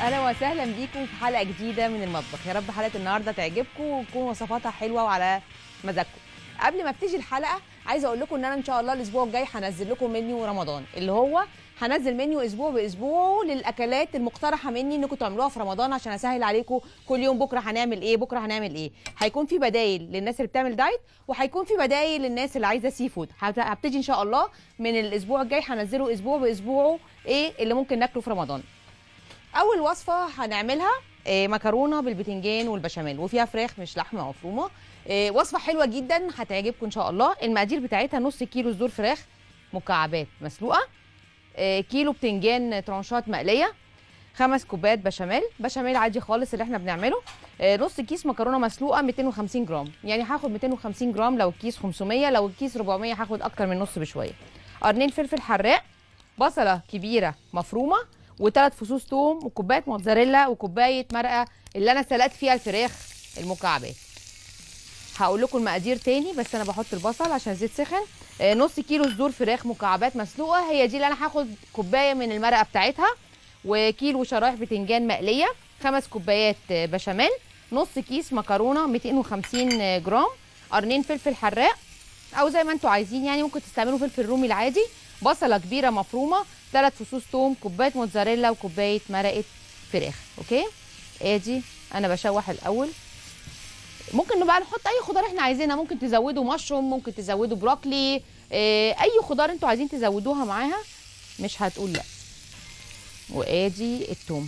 اهلا وسهلا بيكم في حلقه جديده من المطبخ يا رب حلقه النهارده تعجبكم وتكون وصفاتها حلوه وعلى مزاجكم قبل ما ابتدي الحلقه عايزه اقول لكم ان انا ان شاء الله الاسبوع الجاي هنزل لكم منيو رمضان اللي هو هنزل منيو اسبوع باسبوع للاكلات المقترحه مني انكم تعملوها في رمضان عشان اسهل عليكم كل يوم بكره هنعمل ايه بكره هنعمل ايه هيكون في بدايل للناس اللي بتعمل دايت وهيكون في بدايل للناس اللي عايزه سي فود هبت- هبتدي ان شاء الله من الاسبوع الجاي هنزله اسبوع باسبوعه ايه اللي ممكن ناكله في رمضان اول وصفه هنعملها آه، مكرونه بالبتنجان والبشاميل وفيها فراخ مش لحمه مفرومه آه، وصفه حلوه جدا هتعجبكم ان شاء الله المقادير بتاعتها نص كيلو صدور فراخ مكعبات مسلوقه آه، كيلو بتنجان ترانشات مقليه خمس كوبايات بشاميل بشاميل عادي خالص اللي احنا بنعمله آه، نص كيس مكرونه مسلوقه 250 جرام يعني هاخد 250 جرام لو الكيس 500 لو الكيس 400 هاخد اكتر من نص بشويه قرنين فلفل حراق بصله كبيره مفرومه وثلاث فصوص توم وكوبايه موتزاريلا وكوبايه مرقه اللي انا سلقت فيها الفراخ المكعبات هقول لكم المقادير تاني بس انا بحط البصل عشان الزيت سخن آه، نص كيلو صدور فراخ مكعبات مسلوقه هي دي اللي انا هاخد كوبايه من المرقه بتاعتها وكيلو شرايح بتنجان مقليه خمس كوبايات آه، بشاميل نص كيس مكرونه 250 جرام قرنين فلفل حراق او زي ما انتوا عايزين يعني ممكن تستعملوا فلفل رومي العادي بصله كبيره مفرومه ثلاث فصوص توم كوبايه موتزاريلا وكوبايه مرقه فراخ اوكي ادي انا بشوح الاول ممكن بقى نحط اي خضار احنا عايزينها ممكن تزودوا مشروم ممكن تزودوا بروكلي اه اي خضار انتوا عايزين تزودوها معاها مش هتقول لا وادي التوم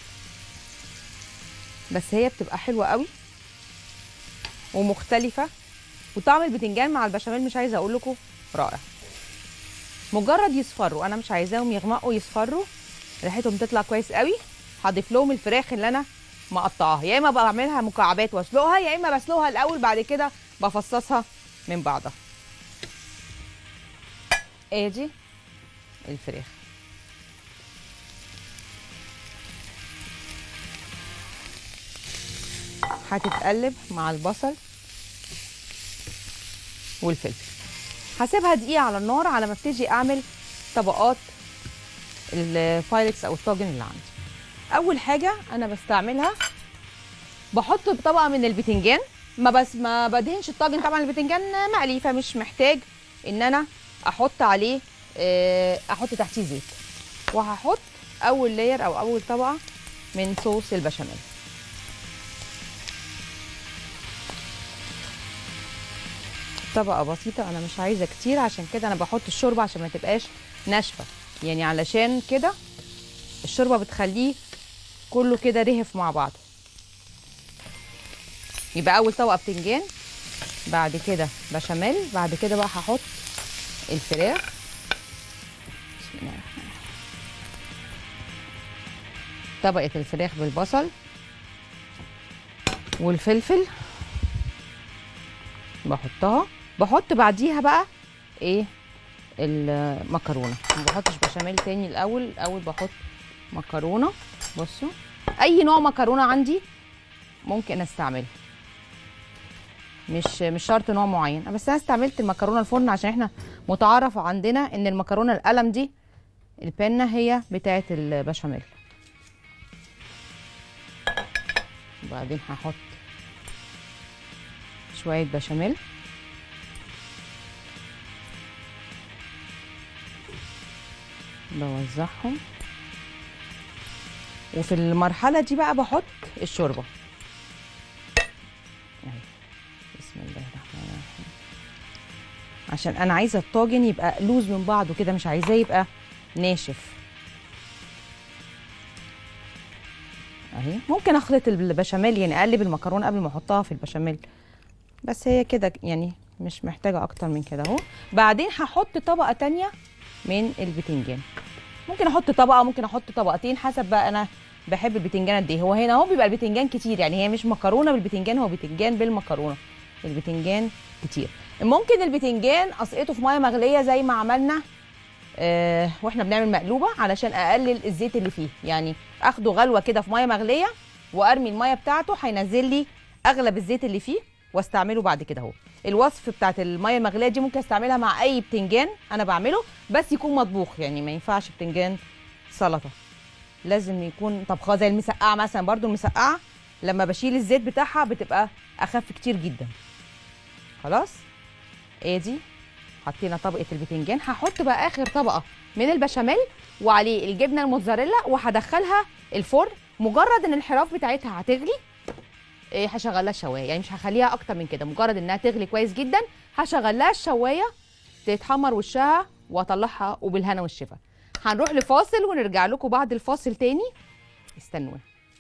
بس هي بتبقى حلوه قوي ومختلفه وطعم البتنجان مع البشاميل مش عايزه اقول لكم رائع مجرد يصفروا انا مش عايزاهم يغمقوا يصفروا ريحتهم تطلع كويس قوي هضيف لهم الفراخ اللي انا مقطعاها يا اما بعملها مكعبات واسلقها يا اما بسلقها الاول بعد كده بفصصها من بعضها ادي الفراخ هتتقلب مع البصل والفلفل هسيبها دقيقة على النار على ما ابتدي اعمل طبقات الفايلكس او الطاجن اللي عندي اول حاجة انا بستعملها بحط طبقة من البتنجان ما بس ما بدهنش الطاجن طبعا البتنجان مقلي فمش محتاج ان انا احط عليه آه، احط تحتيه زيت وهحط اول لاير او اول طبقة من صوص البشاميل طبقه بسيطه انا مش عايزه كتير عشان كده انا بحط الشوربه عشان ما تبقاش ناشفه يعني علشان كده الشوربه بتخليه كله كده رهف مع بعض يبقى اول طبقه بتنجان بعد كده بشاميل بعد كده بقى هحط الفراخ بسم الله الرحمن الرحيم. طبقه الفراخ بالبصل والفلفل بحطها بحط بعديها بقى ايه المكرونه ما بحطش بشاميل تاني الاول الاول بحط مكرونه بصوا اي نوع مكرونه عندي ممكن استعمله مش مش شرط نوع معين بس انا استعملت المكرونه الفرن عشان احنا متعارف عندنا ان المكرونه القلم دي البنه هي بتاعه البشاميل وبعدين هحط شويه بشاميل بوزعهم وفي المرحله دي بقى بحط الشوربه أهي. بسم الله الرحمن الرحيم عشان انا عايزه الطاجن يبقى لوز من بعضه كده مش عايزاه يبقى ناشف اهي ممكن اخلط البشاميل يعني اقلب المكرونه قبل ما احطها في البشاميل بس هي كده يعني مش محتاجه اكتر من كده اهو بعدين هحط طبقه تانية من البتنجان ممكن احط طبقه ممكن احط طبقتين حسب بقى انا بحب البتنجان قد ايه هو هنا اهو بيبقى البتنجان كتير يعني هي مش مكرونه بالبتنجان هو بتنجان بالمكرونه البتنجان كتير ممكن البتنجان اسقطه في ميه مغليه زي ما عملنا آه واحنا بنعمل مقلوبه علشان اقلل الزيت اللي فيه يعني اخده غلوه كده في ميه مغليه وارمي الميه بتاعته هينزل لي اغلب الزيت اللي فيه واستعمله بعد كده اهو الوصف بتاعت الميه المغليه دي ممكن استعملها مع اي بتنجان انا بعمله بس يكون مطبوخ يعني ما ينفعش بتنجان سلطه لازم يكون طبخاه زي المسقعه مثلا برضو المسقعه لما بشيل الزيت بتاعها بتبقى اخف كتير جدا خلاص ادي حطينا طبقه البتنجان هحط بقى اخر طبقه من البشاميل وعليه الجبنه الموتزاريلا وهدخلها الفرن مجرد ان الحراف بتاعتها هتغلي إيه هشغلها الشوايه يعني مش هخليها اكتر من كده مجرد انها تغلي كويس جدا هشغلها الشوايه تتحمر وشها واطلعها وبالهنا والشفا هنروح لفاصل ونرجع لكم بعد الفاصل تاني استنونا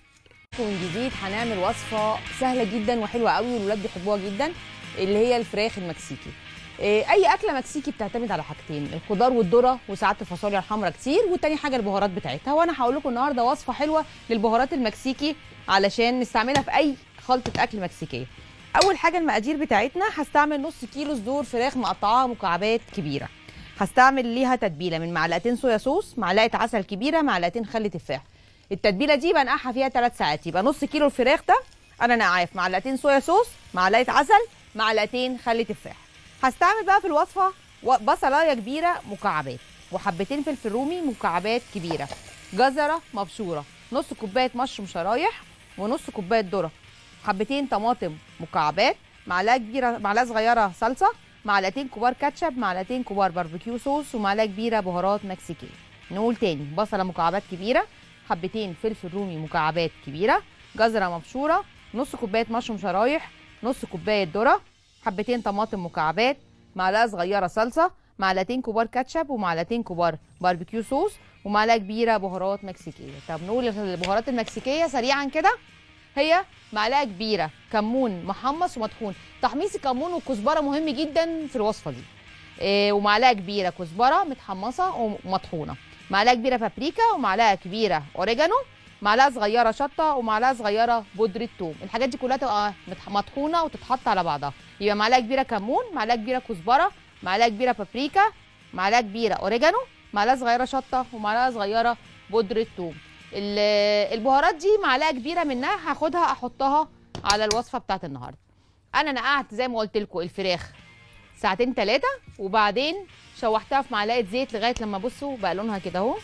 من جديد هنعمل وصفه سهله جدا وحلوه قوي والولاد بيحبوها جدا اللي هي الفراخ المكسيكي إيه، اي اكله مكسيكي بتعتمد على حاجتين الخضار والذره وساعات الفاصوليا الحمراء كتير والتاني حاجه البهارات بتاعتها وانا هقول لكم النهارده وصفه حلوه للبهارات المكسيكي علشان نستعملها في اي خلطه اكل مكسيكيه اول حاجه المقادير بتاعتنا هستعمل نص كيلو صدور فراخ مقطعاها مكعبات كبيره هستعمل ليها تتبيله من معلقتين صويا صوص معلقه عسل كبيره معلقتين خل تفاح التتبيله دي بنقعها فيها 3 ساعات يبقى نص كيلو الفراخ ده انا نقعاه في معلقتين صويا صوص معلقه عسل معلقتين خل تفاح هستعمل بقى في الوصفه و- بصلايه كبيره مكعبات وحبتين فلفل رومي مكعبات كبيره جزره مبشوره نص كوبايه مشروم شرايح ونص كوبايه ذره حبتين طماطم مكعبات معلقه كبيره معلقه صغيره صلصه معلقتين كبار كاتشب معلقتين كبار باربيكيو صوص ومعلقه كبيره بهارات مكسيكيه نقول تاني بصله مكعبات كبيره حبتين فلفل رومي مكعبات كبيره جزره مبشوره نص كوبايه مشروم شرايح نص كوبايه ذره حبتين طماطم مكعبات معلقه صغيره صلصه معلقتين كبار كاتشب ومعلقتين كبار باربيكيو صوص ومعلقه كبيره بهارات مكسيكيه طب نقول البهارات المكسيكيه سريعا كده هي معلقه كبيره كمون محمص ومطحون تحميص الكمون والكزبره مهم جدا في الوصفه دي إيه ومعلقه كبيره كزبره متحمصه ومطحونه معلقه كبيره بابريكا ومعلقه كبيره اوريجانو معلقه صغيره شطه ومعلقه صغيره بودره ثوم الحاجات دي كلها تبقى متح- مطحونه وتتحط على بعضها يبقى معلقه كبيره كمون معلقه كبيره كزبره معلقه كبيره بابريكا معلقه كبيره اوريجانو معلقه صغيره شطه ومعلقه صغيره بودره ثوم ال- البهارات دي معلقه كبيره منها هاخدها احطها على الوصفه بتاعت النهارده انا نقعت زي ما قلت لكم الفراخ ساعتين ثلاثه وبعدين شوحتها في معلقه زيت لغايه لما بصوا بقى لونها كده اهو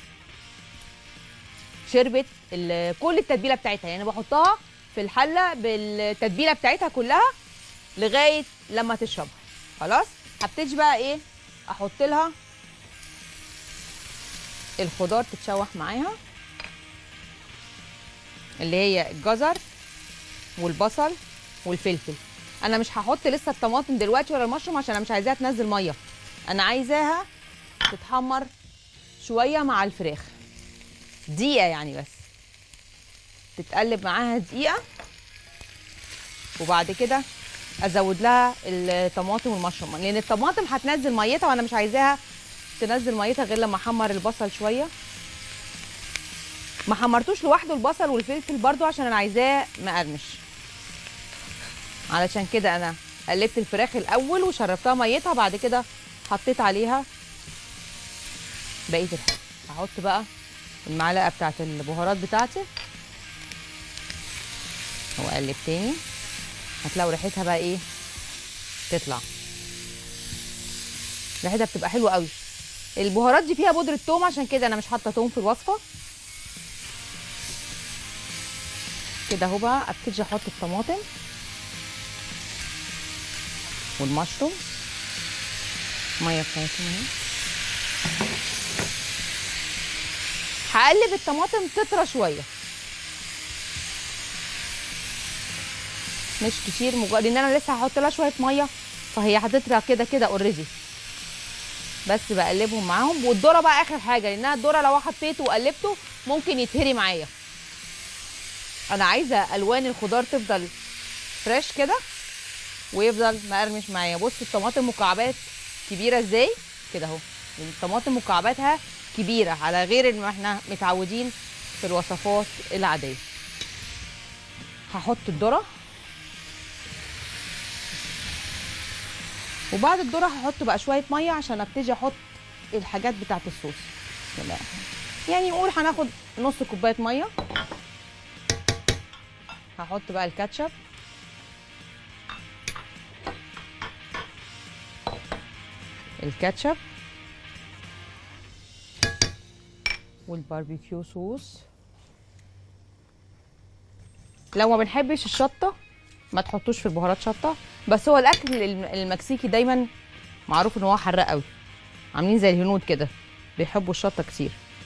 شربت ال- كل التتبيله بتاعتها يعني بحطها في الحله بالتتبيله بتاعتها كلها لغايه لما تشربها خلاص هبتدي بقى ايه احط لها الخضار تتشوح معاها اللي هي الجزر والبصل والفلفل انا مش هحط لسه الطماطم دلوقتي ولا المشروم عشان انا مش عايزاها تنزل ميه انا عايزاها تتحمر شويه مع الفراخ دقيقه يعني بس تتقلب معاها دقيقه وبعد كده ازود لها الطماطم والمشروم لان الطماطم هتنزل ميتها وانا مش عايزاها تنزل ميتها غير لما احمر البصل شويه ما حمرتوش لوحده البصل والفلفل برضو عشان انا عايزاه مقرمش علشان كده انا قلبت الفراخ الاول وشربتها ميتها بعد كده حطيت عليها بقيه الحاجه هحط بقى المعلقه بتاعت البهارات بتاعتي واقلب تاني هتلاقوا ريحتها بقى ايه تطلع ريحتها بتبقى حلوه قوي البهارات دي فيها بودره ثوم عشان كده انا مش حاطه ثوم في الوصفه كده اهو بقى ابتدي احط الطماطم والمشروم ميه بتاعتهم اهي هقلب الطماطم تطرى شويه مش كتير مجرد ان انا لسه هحط لها شويه ميه فهي هتطرى كده كده اوريدي بس بقلبهم معاهم والذره بقى اخر حاجه لانها الذره لو حطيته وقلبته ممكن يتهري معايا انا عايزه الوان الخضار تفضل فريش كده ويفضل مقرمش معايا بص الطماطم مكعبات كبيره ازاي كده اهو لأن الطماطم مكعباتها كبيره على غير ما احنا متعودين في الوصفات العاديه هحط الذره وبعد الذره هحط بقى شويه ميه عشان ابتدي احط الحاجات بتاعت الصوص بسم الله الرحمن الرحيم. يعني نقول هناخد نص كوبايه ميه هحط بقى الكاتشب الكاتشب والباربيكيو صوص لو ما بنحبش الشطه ما تحطوش في البهارات شطه بس هو الاكل الم- المكسيكي دايما معروف ان هو حراق قوي عاملين زي الهنود كده بيحبوا الشطه كتير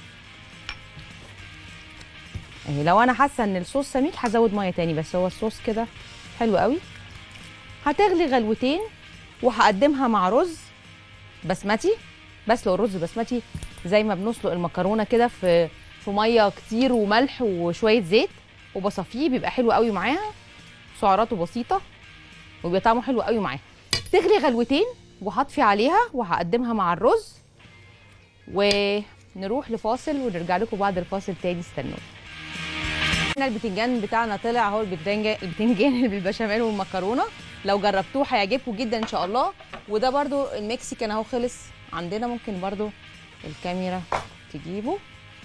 اهي لو انا حاسه ان الصوص سميك هزود ميه تاني بس هو الصوص كده حلو قوي هتغلي غلوتين وهقدمها مع رز بسمتي بسلق الرز بسمتي زي ما بنسلق المكرونه كده في في ميه كتير وملح وشويه زيت وبصفيه بيبقى حلو قوي معاها سعراته بسيطه وبيبقى طعمه حلو قوي معاها تغلي غلوتين وهطفي عليها وهقدمها مع الرز ونروح لفاصل ونرجع لكم بعد الفاصل تاني استنوا احنا البتنجان بتاعنا طلع اهو البتنجان البتنجان بالبشاميل والمكرونه لو جربتوه هيعجبكم جدا ان شاء الله وده برضو المكسيكان اهو خلص عندنا ممكن برضو الكاميرا تجيبه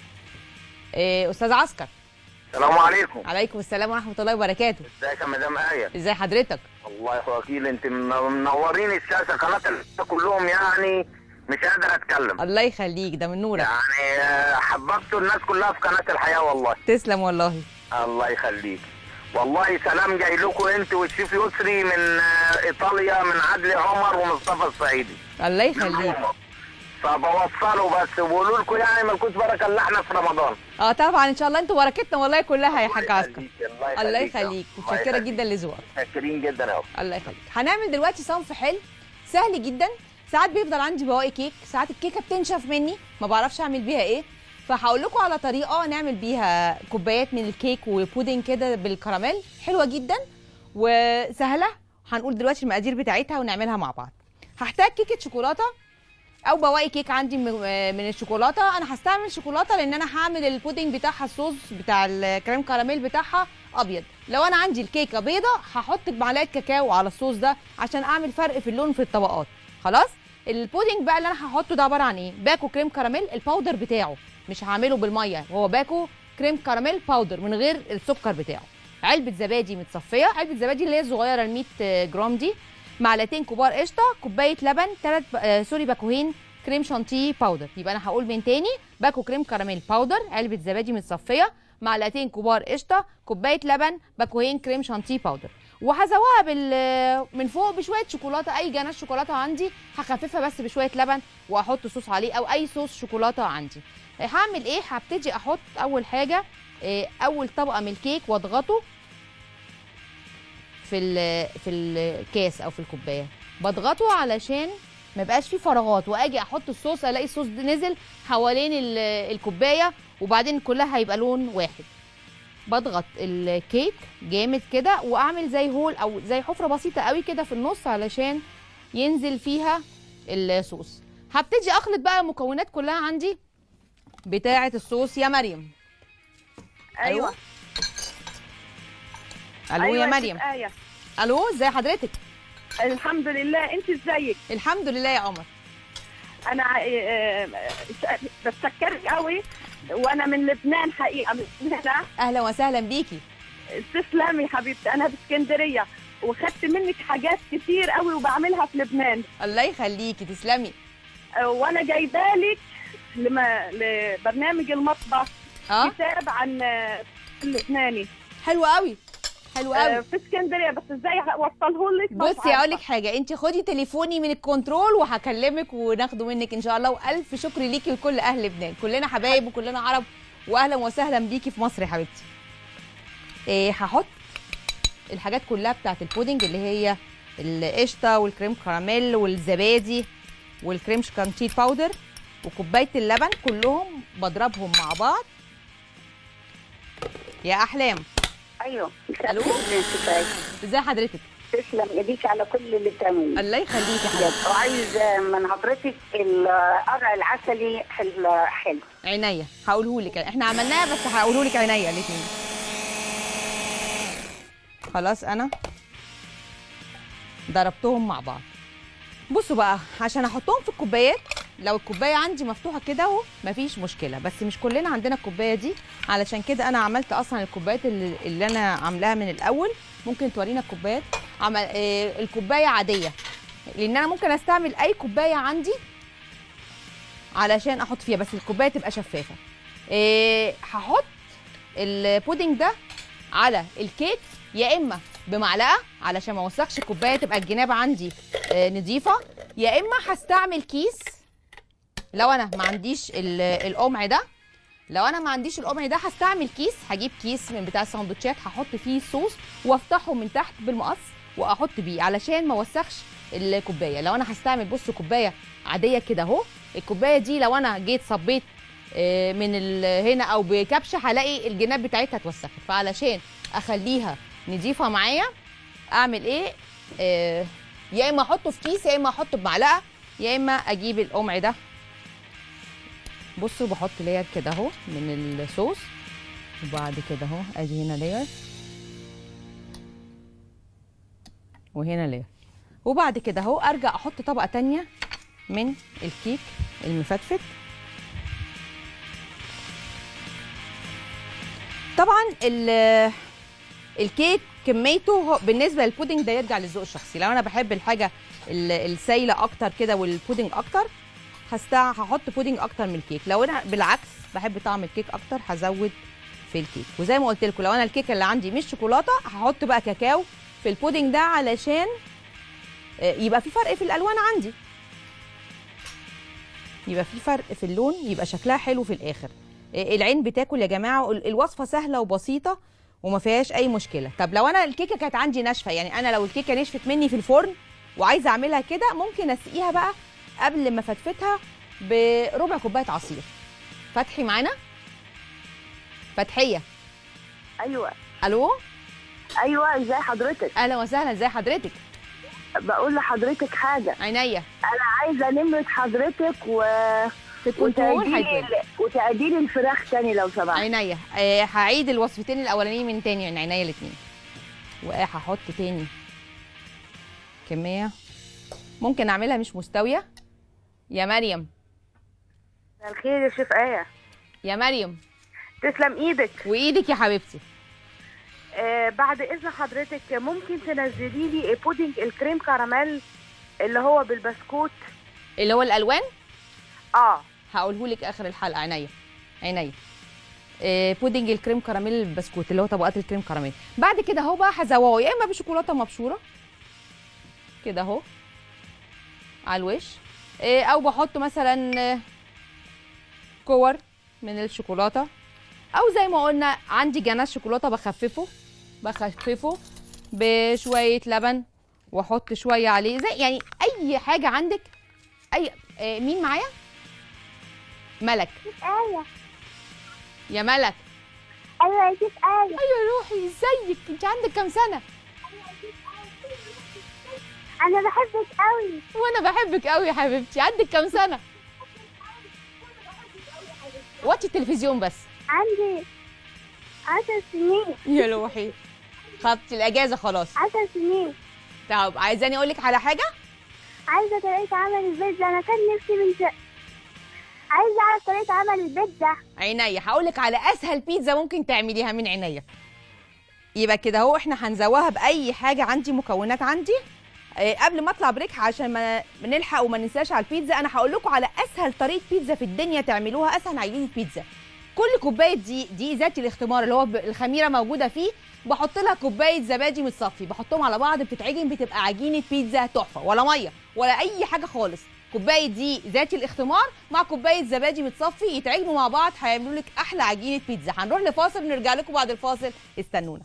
إيه استاذ عسكر السلام عليكم عليكم السلام ورحمه الله وبركاته ازيك يا مدام آية ازي حضرتك الله يا وكيل انت من- منورين الشاشة قناة الحلقة كلهم يعني مش قادر اتكلم الله يخليك ده من نورك يعني آه، حببتوا الناس كلها في قناة الحياة والله تسلم والله الله يخليك والله سلام جاي لكم انت والشيف يسري من آه، ايطاليا من عدلي عمر ومصطفى الصعيدي الله يخليك فبوصله بس وبقولوا لكم يعني مالكوش بركه الا احنا في رمضان اه طبعا ان شاء الله انتوا بركتنا والله كلها يا حاج عسكر يخليك، الله الله يخليك يخليك الله متشكره يخليك. جدا لذوقك متشكرين جدا يا أخي. الله يخليك هنعمل دلوقتي صنف حلو سهل جدا ساعات بيفضل عندي بواقي كيك ساعات الكيكه بتنشف مني ما بعرفش اعمل بيها ايه فهقول لكم على طريقه نعمل بيها كوبايات من الكيك وبودنج كده بالكراميل حلوه جدا وسهله هنقول دلوقتي المقادير بتاعتها ونعملها مع بعض هحتاج كيكه شوكولاته او بواقي كيك عندي م- من الشوكولاته انا هستعمل شوكولاته لان انا هعمل البودنج بتاعها الصوص بتاع الكريم كراميل بتاعها ابيض لو انا عندي الكيكه بيضه هحط معلقه كاكاو على الصوص ده عشان اعمل فرق في اللون في الطبقات خلاص البودنج بقى اللي انا هحطه ده عباره عن ايه باكو كريم كراميل الباودر بتاعه مش هعمله بالميه هو باكو كريم كراميل باودر من غير السكر بتاعه علبه زبادي متصفيه علبه زبادي اللي هي الصغيره ال 100 جرام دي معلقتين كبار قشطه كوبايه لبن ثلاث آه سوري باكوهين كريم شانتيه باودر يبقى انا هقول من تاني باكو كريم كراميل باودر علبه زبادي متصفيه معلقتين كبار قشطه كوبايه لبن باكوهين كريم شانتيه باودر وهزوقها بال من فوق بشويه شوكولاته اي جناش شوكولاته عندي هخففها بس بشويه لبن واحط صوص عليه او اي صوص شوكولاته عندي هعمل ايه هبتدي احط اول حاجه آه، اول طبقه من الكيك واضغطه في ال- في الكاس او في الكوبايه بضغطه علشان ما يبقاش فيه فراغات واجي احط الصوص الاقي الصوص ده نزل حوالين ال- الكوبايه وبعدين كلها هيبقى لون واحد بضغط الكيك جامد كده واعمل زي هول او زي حفره بسيطه قوي كده في النص علشان ينزل فيها الصوص هبتدي اخلط بقى المكونات كلها عندي بتاعه الصوص يا مريم ايوه الو ايوه يا ست مريم آية. الو ازي حضرتك الحمد لله انت ازيك الحمد لله يا قمر انا ع- آه، آه، بتشكرك قوي وانا من لبنان حقيقه من هنا اهلا وسهلا بيكي تسلمي حبيبتي انا باسكندريه وخدت منك حاجات كتير قوي وبعملها في لبنان الله يخليكي تسلمي آه، وانا جايبالك لما لبرنامج المطبخ اه كتاب عن آه، اللبناني حلو قوي حلو آه، قوي في اسكندريه بس ازاي اوصله لك مش بصي اقول لك عارفة. حاجه انت خدي تليفوني من الكنترول وهكلمك وناخده منك ان شاء الله والف شكر ليكي ولكل اهل لبنان كلنا حبايب وكلنا عرب واهلا وسهلا بيكي في مصر يا حبيبتي إيه هحط الحاجات كلها بتاعت البودنج اللي هي القشطه والكريم كراميل والزبادي والكريم شكانتيه باودر وكوبايه اللبن كلهم بضربهم مع بعض يا احلام ايوه ألو؟ ازي حضرتك تسلم ايديك على كل اللي بتعمليه الله يخليكي يا حبيبتي وعايز من حضرتك القرع العسلي حل- حلو عينيا هقوله لك احنا عملناها بس هقوله لك عينيا الاثنين خلاص انا ضربتهم مع بعض بصوا بقى عشان احطهم في الكوبايات لو الكوبايه عندي مفتوحه كده اهو مفيش مشكله بس مش كلنا عندنا الكوبايه دي علشان كده انا عملت اصلا الكوبايات اللي, اللي انا عاملاها من الاول ممكن تورينا الكوبايات عمل آه الكوبايه عاديه لان انا ممكن استعمل اي كوبايه عندي علشان احط فيها بس الكوبايه تبقى شفافه إيه هحط البودنج ده على الكيك يا اما بمعلقه علشان ما اوسخش الكوبايه تبقى الجناب عندي آه، نظيفه يا اما هستعمل كيس لو انا ما عنديش ال- القمع ده لو انا ما عنديش القمع ده هستعمل كيس هجيب كيس من بتاع السندوتشات هحط فيه الصوص وافتحه من تحت بالمقص واحط بيه علشان ما اوسخش الكوبايه لو انا هستعمل بص كوبايه عاديه كده اهو الكوبايه دي لو انا جيت صبيت آه، من ال- هنا او بكبشه هلاقي الجناب بتاعتها اتوسخت فعلشان اخليها نضيفه معايا اعمل ايه آه، يا اما احطه في كيس يا اما احطه بمعلقه يا اما اجيب القمع ده بصوا بحط لير كده اهو من الصوص وبعد كده اهو ادي هنا لير وهنا لير وبعد كده اهو ارجع احط طبقه تانية من الكيك المفتفت طبعا ال- الكيك كميته هو بالنسبه للبودنج ده يرجع للذوق الشخصي لو انا بحب الحاجه ال- السايله اكتر كده والبودنج اكتر هستع هحط بودنج اكتر من الكيك لو انا بالعكس بحب طعم الكيك اكتر هزود في الكيك وزي ما قلت لكم لو انا الكيك اللي عندي مش شوكولاته هحط بقى كاكاو في البودنج ده علشان آه، يبقى في فرق في الالوان عندي يبقى في فرق في اللون يبقى شكلها حلو في الاخر آه، العين بتاكل يا جماعه ال- الوصفه سهله وبسيطه وما فيهاش اي مشكله طب لو انا الكيكه كانت عندي ناشفه يعني انا لو الكيكه نشفت مني في الفرن وعايزه اعملها كده ممكن اسقيها بقى قبل ما فتفتها بربع كوبايه عصير فتحي معانا فتحيه ايوه الو ايوه ازاي حضرتك اهلا وسهلا ازي حضرتك بقول لحضرتك حاجه عينيا انا عايزه نمره حضرتك و... في الكنترول وتقديري هيبان وتقديري الفراخ تاني لو سمحت عينيا آه، هعيد الوصفتين الاولانيين من تاني من عينيا الاثنين وهحط تاني كميه ممكن اعملها مش مستويه يا مريم مساء الخير يا شيف ايه يا مريم تسلم ايدك وايدك يا حبيبتي آه بعد اذن حضرتك ممكن تنزلي لي بودنج الكريم كراميل اللي هو بالبسكوت اللي هو الالوان اه هقوله لك اخر الحلقه عينيا عينيا آه، بودنج الكريم كراميل البسكوت اللي هو طبقات الكريم كراميل بعد كده اهو بقى هزوقه يا اما بشوكولاته مبشوره كده اهو على الوش آه، او بحط مثلا آه، كور من الشوكولاته او زي ما قلنا عندي جناش شوكولاته بخففه بخففه بشويه لبن واحط شويه عليه زي يعني اي حاجه عندك اي آه، مين معايا ملك آية يا ملك أيوة يا شيف آية ايوه روحي ازيك انت عندك كام سنه أنا بحبك أوي وانا بحبك قوي يا حبيبتي عندك كام سنه وطي التلفزيون بس عندي عشر سنين يا روحي خدتي الاجازه خلاص عشر سنين طب عايزاني اقول لك على حاجه عايزة طريقة عمل البيتزا أنا كان نفسي من ش... عايزة أعرف طريقة عمل البيتزا عينيا هقول لك على اسهل بيتزا ممكن تعمليها من عينيا يبقى كده اهو احنا هنزوها باي حاجه عندي مكونات عندي آه، قبل ما اطلع بريك عشان ما ما نلحق وما ننساش على البيتزا انا هقول لكم على اسهل طريقه بيتزا في الدنيا تعملوها اسهل عجينه بيتزا كل كوبايه دي دي ذات الاختمار اللي هو ب- الخميره موجوده فيه بحط لها كوبايه زبادي متصفي بحطهم على بعض بتتعجن بتبقى عجينه بيتزا تحفه ولا ميه ولا اي حاجه خالص كوبايه دي ذات الاختمار مع كوبايه زبادي متصفي يتعجنوا مع بعض هيعملوا لك احلى عجينه بيتزا هنروح لفاصل ونرجع لكم بعد الفاصل استنونا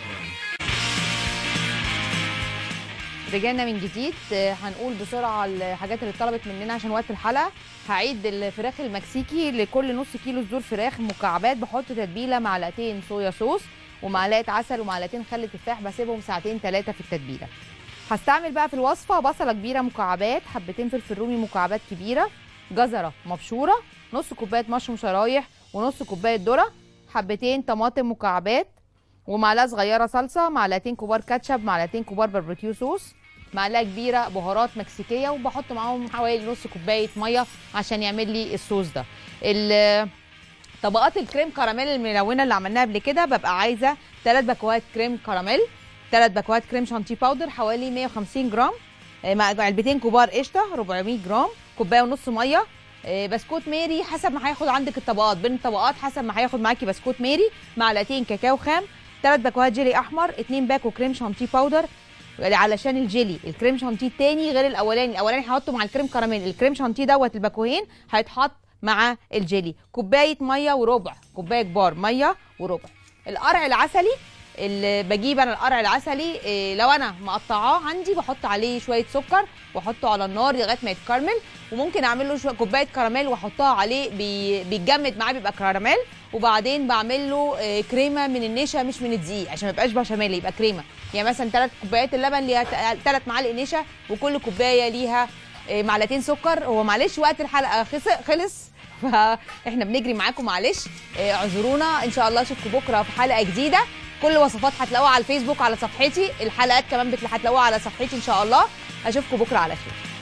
رجعنا من جديد آه، هنقول بسرعه الحاجات اللي اتطلبت مننا عشان وقت الحلقه هعيد الفراخ المكسيكي لكل نص كيلو صدور فراخ مكعبات بحط تتبيله معلقتين صويا صوص ومعلقه عسل ومعلقتين خل تفاح بسيبهم ساعتين ثلاثه في التتبيله هستعمل بقى في الوصفه بصله كبيره مكعبات حبتين فلفل رومي مكعبات كبيره جزره مبشوره نص كوبايه مشروم شرايح ونص كوبايه ذره حبتين طماطم مكعبات ومعلقه صغيره صلصه معلقتين كبار كاتشب معلقتين كبار باربيكيو صوص معلقه كبيره بهارات مكسيكيه وبحط معاهم حوالي نص كوبايه ميه عشان يعمل لي الصوص ده ال- طبقات الكريم كراميل الملونه اللي عملناها قبل كده ببقى عايزه ثلاث باكوات كريم كراميل ثلاث باكوات كريم شانتي باودر حوالي 150 جرام آه، مع علبتين كبار قشطه 400 جرام كوبايه ونص ميه آه، بسكوت ميري حسب ما هياخد عندك الطبقات بين الطبقات حسب ما هياخد معاكي بسكوت ميري معلقتين كاكاو خام ثلاث باكوهات جيلي احمر اتنين باكو كريم شانتيه باودر يعني علشان الجيلي الكريم شانتيه التاني غير الاولاني الاولاني هحطه مع الكريم كراميل الكريم شانتيه دوت الباكوهين هيتحط مع الجيلي كوبايه ميه وربع كوبايه كبار ميه وربع القرع العسلي اللي بجيب انا القرع العسلي إيه، لو انا مقطعاه عندي بحط عليه شويه سكر واحطه على النار لغايه ما يتكرمل وممكن اعمل له شويه كوبايه كراميل واحطها عليه بي بيتجمد معاه بيبقى كراميل وبعدين بعمل له آه، كريمه من النشا مش من الدقيق عشان ما يبقاش بشاميل يبقى كريمه يعني مثلا ثلاث كوبايات اللبن ليها ثلاث معالق نشا وكل كوبايه ليها آه، معلقتين سكر هو معلش وقت الحلقه خس- خلص فاحنا بنجري معاكم معلش آه، اعذرونا ان شاء الله اشوفكم بكره في حلقه جديده كل وصفات هتلاقوها على الفيسبوك على صفحتي الحلقات كمان بتلا- هتلاقوها على صفحتي ان شاء الله اشوفكم بكره على خير